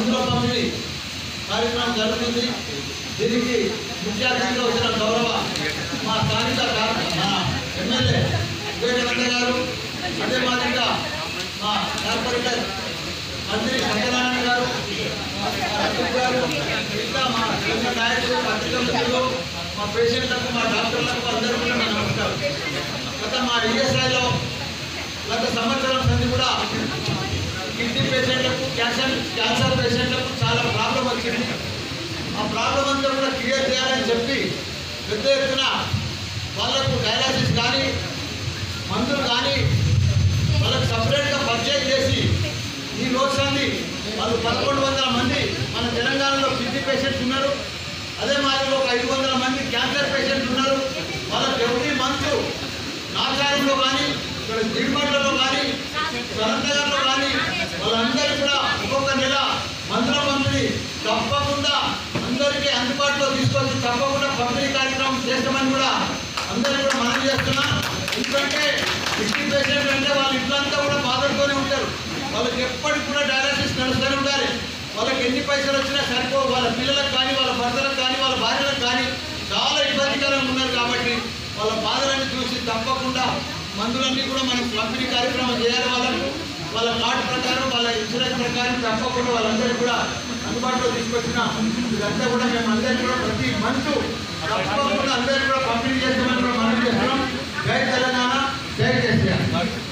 మందుల పంపిణీ కార్యక్రమం జరుగుతుంది దీనికి ముఖ్య అతిథిగా వచ్చిన గౌరవ మా స్థానిక కార్- మా ఎమ్మెల్యే వివేకానంద గారు అదే మాదిరిగా మా కార్పొరేటర్ మంత్రి సత్యనారాయణ గారు మా రఫీక్ గారు ఇంకా మా చిన్న నాయకులు పత్రికా మిత్రులు మా పేషెంట్లకు మా డాక్టర్లకు అందరూ కూడా నా నమస్కారం గత మా ఈఎస్ఐలో గత సంవత్సరం సంది కూడా కిడ్నీ పేషెంట్లకు క్యాన్సర్ క్యాన్సర్ పేషెంట్లకు చాలా ప్రాబ్లం వచ్చింది ఆ ప్రాబ్లం అంతా కూడా క్లియర్ చేయాలని చెప్పి పెద్ద ఎత్తున వాళ్ళకు డయాలసిస్ కానీ మందులు కానీ వాళ్ళకి సపరేట్గా పర్చేజ్ చేసి ఈ రోజుంది వాళ్ళు పదకొండు వందల మంది మన తెలంగాణలో కిడ్నీ పేషెంట్స్ ఉన్నారు అదే మాదిరిగా ఒక ఐదు వందల మంది క్యాన్సర్ పేషెంట్స్ ఉన్నారు వాళ్ళకి ఎవ్రీ మంత్ నాచారంలో కానీ ఇక్కడ దిగుమట్లలో కానీ సరంతగర్లో కానీ వాళ్ళందరికీ కూడా ఒక్కొక్క నెల మందుల పంపిణీ తప్పకుండా అందరికీ అందుబాటులో తీసుకొచ్చి తప్పకుండా పంపిణీ కార్యక్రమం చేస్తామని కూడా అందరికీ కూడా మనం చేస్తున్నా ఎందుకంటే కిడ్నీ పేషెంట్ అంటే వాళ్ళ ఇంట్లంతా కూడా బాధతోనే ఉంటారు వాళ్ళకి ఎప్పటికి కూడా డయాలసిస్ నడుస్తూనే ఉండాలి వాళ్ళకి ఎన్ని పైసలు వచ్చినా సరిపో వాళ్ళ పిల్లలకు కానీ వాళ్ళ భర్తలకు కానీ వాళ్ళ భార్యలకు కానీ చాలా ఇబ్బందికరంగా ఉన్నారు కాబట్టి వాళ్ళ బాధలను చూసి తప్పకుండా మందులన్నీ కూడా మనం పంపిణీ కార్యక్రమం చేయాలి వాళ్ళకు వాళ్ళ కార్డు ప్రకారం వాళ్ళ ఇన్సూరెన్స్ ప్రకారం తప్పకుండా వాళ్ళందరికీ కూడా అందుబాటులో తీసుకొచ్చిన ఇదంతా కూడా మేము అందరికీ కూడా ప్రతి మంత్ తప్పకుండా అందరికీ కూడా పంపిణీ చేస్తామని కూడా మనం చేస్తున్నాం జై తెలంగాణ జై కేసీఆర్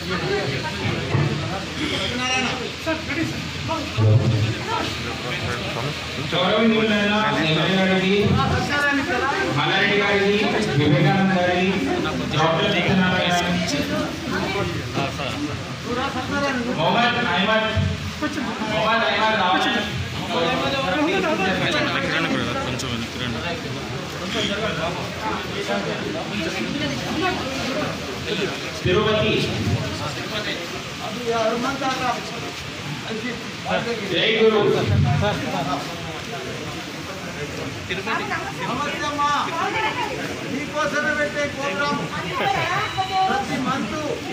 సత్యనారాయణ గౌరవనీయులైన ఎమ్మెల్యే గారికి మల్లారెడ్డి గారికి వివేకానంద గారికి డాక్టర్ సత్యనారాయణ గారికి మొహమ్మద్ అహ్మద్ మొహమ్మద్ అహ్మద్ రావణ్ కొంచెం వెనక్కి రండి తిరుపతి అది హనుమంతా అది జై గురు నమస్తేమ్మా మీకోసమే పెట్టే ప్రోగ్రామ్ ప్రతి మంత్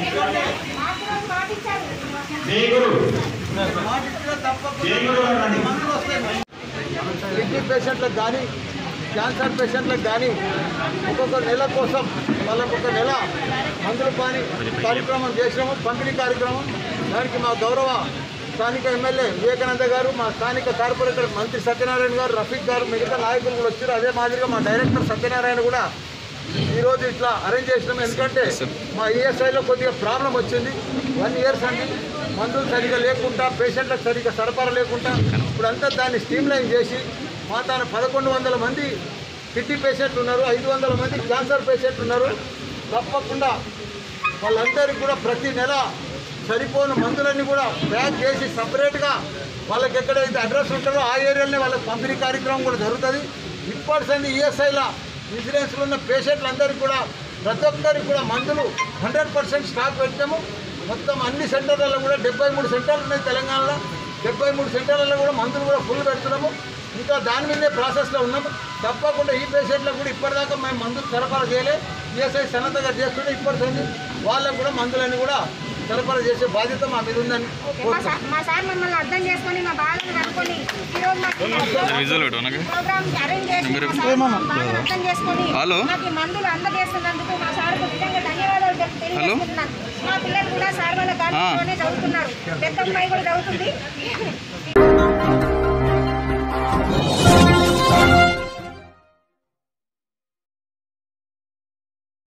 జై గురు వాటిలో తప్పకుండా జై గురు అనండి. మందులు వస్తాయి కిడ్నీ పేషెంట్లకు కానీ క్యాన్సర్ పేషెంట్లకు కానీ ఒక్కొక్క నెల కోసం వాళ్ళకు ఒక నెల మందులు పాని కార్యక్రమం చేసినాము పంపిణీ కార్యక్రమం దానికి మా గౌరవ స్థానిక ఎమ్మెల్యే వివేకానంద గారు మా స్థానిక కార్పొరేటర్ మంత్రి సత్యనారాయణ గారు రఫీక్ గారు మిగతా నాయకులు కూడా వచ్చారు అదే మాదిరిగా మా డైరెక్టర్ సత్యనారాయణ కూడా ఈరోజు ఇట్లా అరేంజ్ చేసినాం ఎందుకంటే మా ఈఎస్ఐలో కొద్దిగా ప్రాబ్లం వచ్చింది వన్ ఇయర్స్ అండి మందులు సరిగా లేకుండా పేషెంట్లకు సరిగా సరఫరా లేకుండా ఇప్పుడంతా దాన్ని స్ట్రీమ్లైన్ చేసి మా తాన పదకొండు వందల మంది కిడ్నీ పేషెంట్లు ఉన్నారు ఐదు వందల మంది క్యాన్సర్ పేషెంట్లు ఉన్నారు తప్పకుండా వాళ్ళందరికీ కూడా ప్రతి నెల సరిపోని మందులన్నీ కూడా ప్యాక్ చేసి సపరేట్గా వాళ్ళకి ఎక్కడైతే అడ్రస్ ఉంటుందో ఆ ఏరియాలోనే వాళ్ళకి పంపిణీ కార్యక్రమం కూడా జరుగుతుంది ఇప్పటి సంది ఈఎస్ఐలో ఇన్సూరెన్స్లో ఉన్న పేషెంట్లందరికీ కూడా ప్రతి ఒక్కరికి కూడా మందులు హండ్రెడ్ పర్సెంట్ స్టాక్ పెట్టాము మొత్తం అన్ని సెంటర్లలో కూడా డెబ్బై మూడు సెంటర్లు ఉన్నాయి తెలంగాణలో డెబ్బై మూడు సెంటర్లలో కూడా మందులు కూడా ఫుల్ పెడుతున్నాము ఇంకా దాని మీదే ప్రాసెస్లో ఉన్నాము తప్పకుండా ఈ పేషెంట్లకు కూడా ఇప్పటిదాకా మేము మందులు సరఫరా చేయలే ఈఎస్ఐ సన్నద్ధగా చేస్తుంటే ఇప్పటి వాళ్ళకు కూడా మందులన్నీ కూడా సరఫరా చేసే బాధ్యత మా మీద ఉందని మా కోరుతున్నాం సార్ మా సార్ మమ్మల్ని అర్థం చేసుకొని మా బాధను కనుక్కొని ఈరోజు మాకు విజువల్ పెట్టు అనగా ప్రోగ్రామ్ అరేంజ్ చేసి మా సార్ మా బాధను అర్థం చేసుకొని హలో. మాకు ఈ మందులు అందజేస్తున్నందుకు మా సార్కు నిజంగా ధన్యవాదాలు చెప్ తెలియజేస్తున్నాను మా పిల్లలు కూడా సార్ వాళ్ళ గాలిలోనే చదువుతున్నారు పెద్ద అమ్మాయి కూడా చదువుతుంది